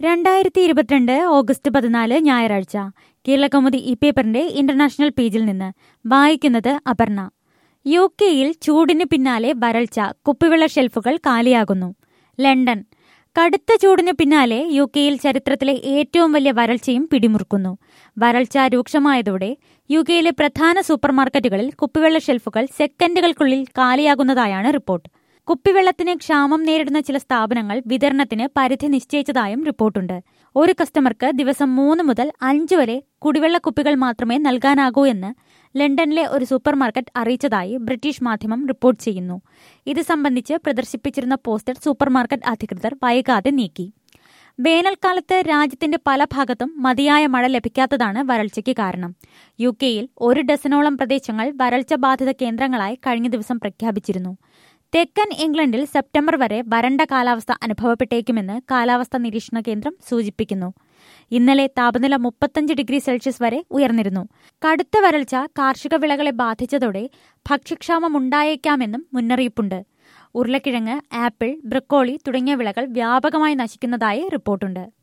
രണ്ടായിരത്തി ഇരുപത്തിരണ്ട് ഓഗസ്റ്റ് പതിനാല് ഞായറാഴ്ച കേരളകൗമുദി ഈ പേപ്പറിന്റെ ഇന്റർനാഷണൽ പേജിൽ നിന്ന് വായിക്കുന്നത് അപർണ യു കെയിൽ ചൂടിന് പിന്നാലെ വരൾച്ച കുപ്പിവെള്ള ഷെൽഫുകൾ കാലിയാകുന്നു ലണ്ടൻ കടുത്ത ചൂടിന് പിന്നാലെ യു കെയിൽ ചരിത്രത്തിലെ ഏറ്റവും വലിയ വരൾച്ചയും പിടിമുറുക്കുന്നു വരൾച്ച രൂക്ഷമായതോടെ യു കെയിലെ പ്രധാന സൂപ്പർമാർക്കറ്റുകളിൽ കുപ്പിവെള്ള ഷെൽഫുകൾ സെക്കൻഡുകൾക്കുള്ളിൽ കാലിയാകുന്നതായാണ് റിപ്പോർട്ട് കുപ്പിവെള്ളത്തിന് ക്ഷാമം നേരിടുന്ന ചില സ്ഥാപനങ്ങൾ വിതരണത്തിന് പരിധി നിശ്ചയിച്ചതായും റിപ്പോർട്ടുണ്ട് ഒരു കസ്റ്റമർക്ക് ദിവസം മൂന്ന് മുതൽ അഞ്ച് വരെ കുടിവെള്ള കുപ്പികൾ മാത്രമേ നൽകാനാകൂ എന്ന് ലണ്ടനിലെ ഒരു സൂപ്പർമാർക്കറ്റ് അറിയിച്ചതായി ബ്രിട്ടീഷ് മാധ്യമം റിപ്പോർട്ട് ചെയ്യുന്നു ഇത് സംബന്ധിച്ച് പ്രദർശിപ്പിച്ചിരുന്ന പോസ്റ്റർ സൂപ്പർമാർക്കറ്റ് അധികൃതർ വൈകാതെ നീക്കി വേനൽക്കാലത്ത് രാജ്യത്തിന്റെ പല ഭാഗത്തും മതിയായ മഴ ലഭിക്കാത്തതാണ് വരൾച്ചയ്ക്ക് കാരണം യു കെയിൽ ഒരു ഡസനോളം പ്രദേശങ്ങൾ വരൾച്ച ബാധിത കേന്ദ്രങ്ങളായി കഴിഞ്ഞ ദിവസം പ്രഖ്യാപിച്ചിരുന്നു തെക്കൻ ഇംഗ്ലണ്ടിൽ സെപ്റ്റംബർ വരെ വരണ്ട കാലാവസ്ഥ അനുഭവപ്പെട്ടേക്കുമെന്ന് കാലാവസ്ഥാ നിരീക്ഷണ കേന്ദ്രം സൂചിപ്പിക്കുന്നു ഇന്നലെ താപനില മുപ്പത്തഞ്ച് ഡിഗ്രി സെൽഷ്യസ് വരെ ഉയർന്നിരുന്നു കടുത്ത വരൾച്ച കാർഷിക വിളകളെ ബാധിച്ചതോടെ ഭക്ഷ്യക്ഷാമമുണ്ടായേക്കാമെന്നും മുന്നറിയിപ്പുണ്ട് ഉരുളക്കിഴങ്ങ് ആപ്പിൾ ബ്രക്കോളി തുടങ്ങിയ വിളകൾ വ്യാപകമായി നശിക്കുന്നതായി റിപ്പോർട്ടുണ്ട്